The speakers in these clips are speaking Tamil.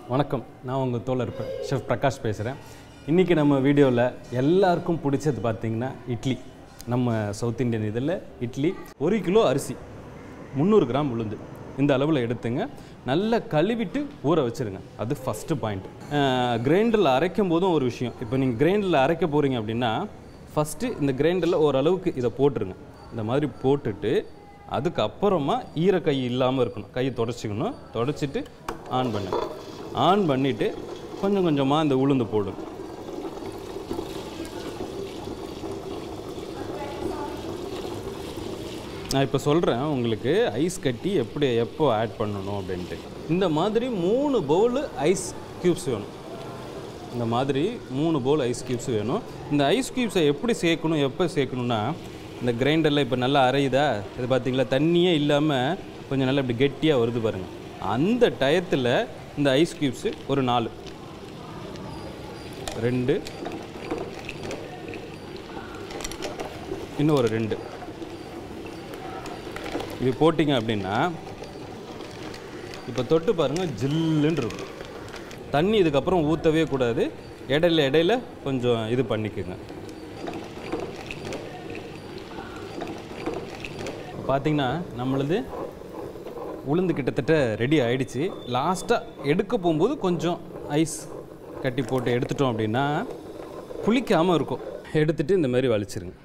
வணக்கம் நான் உங்கள் தோழர் ப- ஷெஃப் பிரகாஷ் பேசுகிறேன் இன்றைக்கி நம்ம வீடியோவில் எல்லாருக்கும் பிடிச்சது பார்த்தீங்கன்னா இட்லி நம்ம சவுத் இந்தியன் இதில் இட்லி ஒரு கிலோ அரிசி முந்நூறு கிராம் உளுந்து இந்த அளவில் எடுத்துங்க நல்லா கழுவிட்டு ஊற வச்சுருங்க அது ஃபஸ்ட்டு பாயிண்ட் கிரைண்டரில் அரைக்கும் போதும் ஒரு விஷயம் இப்போ நீங்கள் கிரைண்டரில் அரைக்க போகிறீங்க அப்படின்னா ஃபஸ்ட்டு இந்த கிரைண்டரில் ஓரளவுக்கு இதை போட்டுருங்க இந்த மாதிரி போட்டுட்டு அதுக்கப்புறமா ஈர கை இல்லாமல் இருக்கணும் கையை தொடச்சிக்கணும் தொடச்சிட்டு ஆன் பண்ணுங்க ஆன் பண்ணிவிட்டு கொஞ்சம் கொஞ்சமாக இந்த உளுந்து போடுங்க நான் இப்போ சொல்கிறேன் உங்களுக்கு ஐஸ் கட்டி எப்படி எப்போ ஆட் பண்ணணும் அப்படின்ட்டு இந்த மாதிரி மூணு பவுல் ஐஸ் க்யூப்ஸ் வேணும் இந்த மாதிரி மூணு பவுல் ஐஸ் க்யூப்ஸ் வேணும் இந்த ஐஸ் க்யூப்ஸை எப்படி சேர்க்கணும் எப்போ சேர்க்கணும்னா இந்த கிரைண்டரில் இப்போ நல்லா அரையுதா இது பார்த்தீங்களா தண்ணியே இல்லாமல் கொஞ்சம் நல்லா இப்படி கெட்டியாக வருது பாருங்கள் அந்த டயத்தில் இந்த ஐஸ் க்யூப்ஸு ஒரு நாலு ரெண்டு இன்னும் ஒரு ரெண்டு இது போட்டிங்க அப்படின்னா இப்போ தொட்டு பாருங்கள் ஜில்லுன்னு இருக்கும் தண்ணி இதுக்கப்புறம் ஊற்றவே கூடாது இடையில இடையில கொஞ்சம் இது பண்ணிக்கோங்க பார்த்தீங்கன்னா நம்மளது உளுந்து கிட்டத்தட்ட ரெடி ஆயிடுச்சு லாஸ்ட்டாக எடுக்க போகும்போது கொஞ்சம் ஐஸ் கட்டி போட்டு எடுத்துட்டோம் அப்படின்னா புளிக்காமல் இருக்கும் எடுத்துட்டு இந்த மாதிரி வலிச்சிருங்க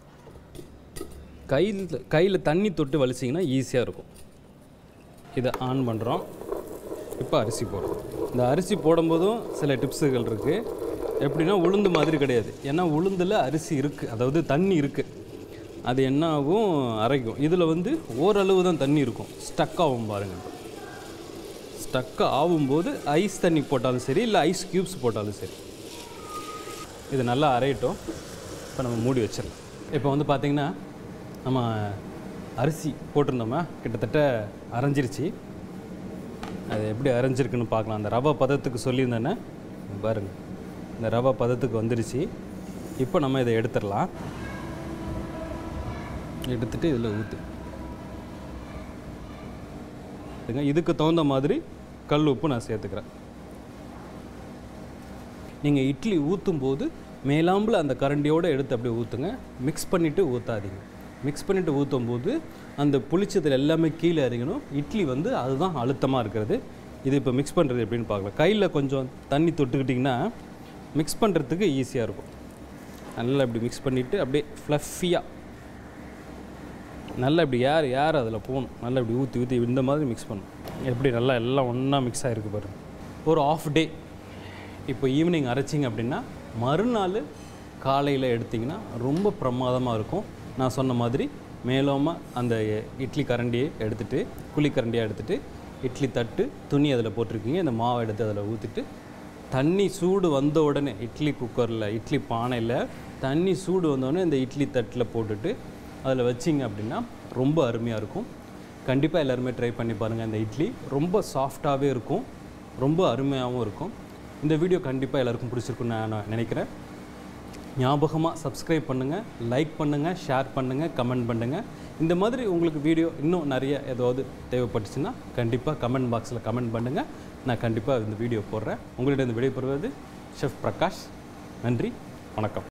கையில் கையில் தண்ணி தொட்டு வலிச்சிங்கன்னா ஈஸியாக இருக்கும் இதை ஆன் பண்ணுறோம் இப்போ அரிசி போடுறோம் இந்த அரிசி போடும்போதும் சில டிப்ஸுகள் இருக்குது எப்படின்னா உளுந்து மாதிரி கிடையாது ஏன்னா உளுந்தில் அரிசி இருக்குது அதாவது தண்ணி இருக்குது அது என்ன ஆகும் அரைக்கும் இதில் வந்து ஓரளவு தான் தண்ணி இருக்கும் ஸ்டக் ஆகும் பாருங்கள் ஸ்டக் ஆகும்போது ஐஸ் தண்ணி போட்டாலும் சரி இல்லை ஐஸ் க்யூப்ஸ் போட்டாலும் சரி இது நல்லா அரையட்டும் இப்போ நம்ம மூடி வச்சிடலாம் இப்போ வந்து பார்த்திங்கன்னா நம்ம அரிசி போட்டிருந்தோமா கிட்டத்தட்ட அரைஞ்சிருச்சு அது எப்படி அரைஞ்சிருக்குன்னு பார்க்கலாம் அந்த ரவை பதத்துக்கு சொல்லியிருந்தேனே பாருங்க இந்த ரவை பதத்துக்கு வந்துருச்சு இப்போ நம்ம இதை எடுத்துடலாம் எடுத்துட்டு இதில் ஊற்று இதுக்கு தகுந்த மாதிரி கல் உப்பு நான் சேர்த்துக்கிறேன் நீங்கள் இட்லி ஊற்றும் போது மேலாம்பில் அந்த கரண்டியோடு எடுத்து அப்படியே ஊற்றுங்க மிக்ஸ் பண்ணிவிட்டு ஊற்றாதீங்க மிக்ஸ் பண்ணிவிட்டு ஊற்றும் போது அந்த புளிச்சதில் எல்லாமே கீழே இறங்கணும் இட்லி வந்து அதுதான் அழுத்தமாக இருக்கிறது இது இப்போ மிக்ஸ் பண்ணுறது எப்படின்னு பார்க்கலாம் கையில் கொஞ்சம் தண்ணி தொட்டுக்கிட்டிங்கன்னா மிக்ஸ் பண்ணுறதுக்கு ஈஸியாக இருக்கும் நல்லா இப்படி மிக்ஸ் பண்ணிவிட்டு அப்படியே ஃப்ளஃபியாக நல்லா இப்படி யார் யார் அதில் போகணும் நல்லா இப்படி ஊற்றி ஊற்றி இந்த மாதிரி மிக்ஸ் பண்ணணும் எப்படி நல்லா எல்லாம் ஒன்றா மிக்ஸ் ஆகிருக்கு பாருங்க ஒரு ஆஃப் டே இப்போ ஈவினிங் அரைச்சிங்க அப்படின்னா மறுநாள் காலையில் எடுத்திங்கன்னா ரொம்ப பிரமாதமாக இருக்கும் நான் சொன்ன மாதிரி மேலோமா அந்த இட்லி கரண்டியை எடுத்துகிட்டு குழி கரண்டியாக எடுத்துகிட்டு இட்லி தட்டு துணி அதில் போட்டிருக்கீங்க இந்த மாவை எடுத்து அதில் ஊற்றிட்டு தண்ணி சூடு வந்த உடனே இட்லி குக்கரில் இட்லி பானையில் தண்ணி சூடு வந்தோடனே இந்த இட்லி தட்டில் போட்டுட்டு அதில் வச்சிங்க அப்படின்னா ரொம்ப அருமையாக இருக்கும் கண்டிப்பாக எல்லாருமே ட்ரை பண்ணி பாருங்கள் இந்த இட்லி ரொம்ப சாஃப்டாகவே இருக்கும் ரொம்ப அருமையாகவும் இருக்கும் இந்த வீடியோ கண்டிப்பாக எல்லாருக்கும் பிடிச்சிருக்குன்னு நான் நான் நினைக்கிறேன் ஞாபகமாக சப்ஸ்கிரைப் பண்ணுங்கள் லைக் பண்ணுங்கள் ஷேர் பண்ணுங்கள் கமெண்ட் பண்ணுங்கள் இந்த மாதிரி உங்களுக்கு வீடியோ இன்னும் நிறைய ஏதாவது தேவைப்பட்டுச்சுன்னா கண்டிப்பாக கமெண்ட் பாக்ஸில் கமெண்ட் பண்ணுங்கள் நான் கண்டிப்பாக இந்த வீடியோ போடுறேன் உங்கள்கிட்ட இந்த வீடியோ போடுவது ஷெஃப் பிரகாஷ் நன்றி வணக்கம்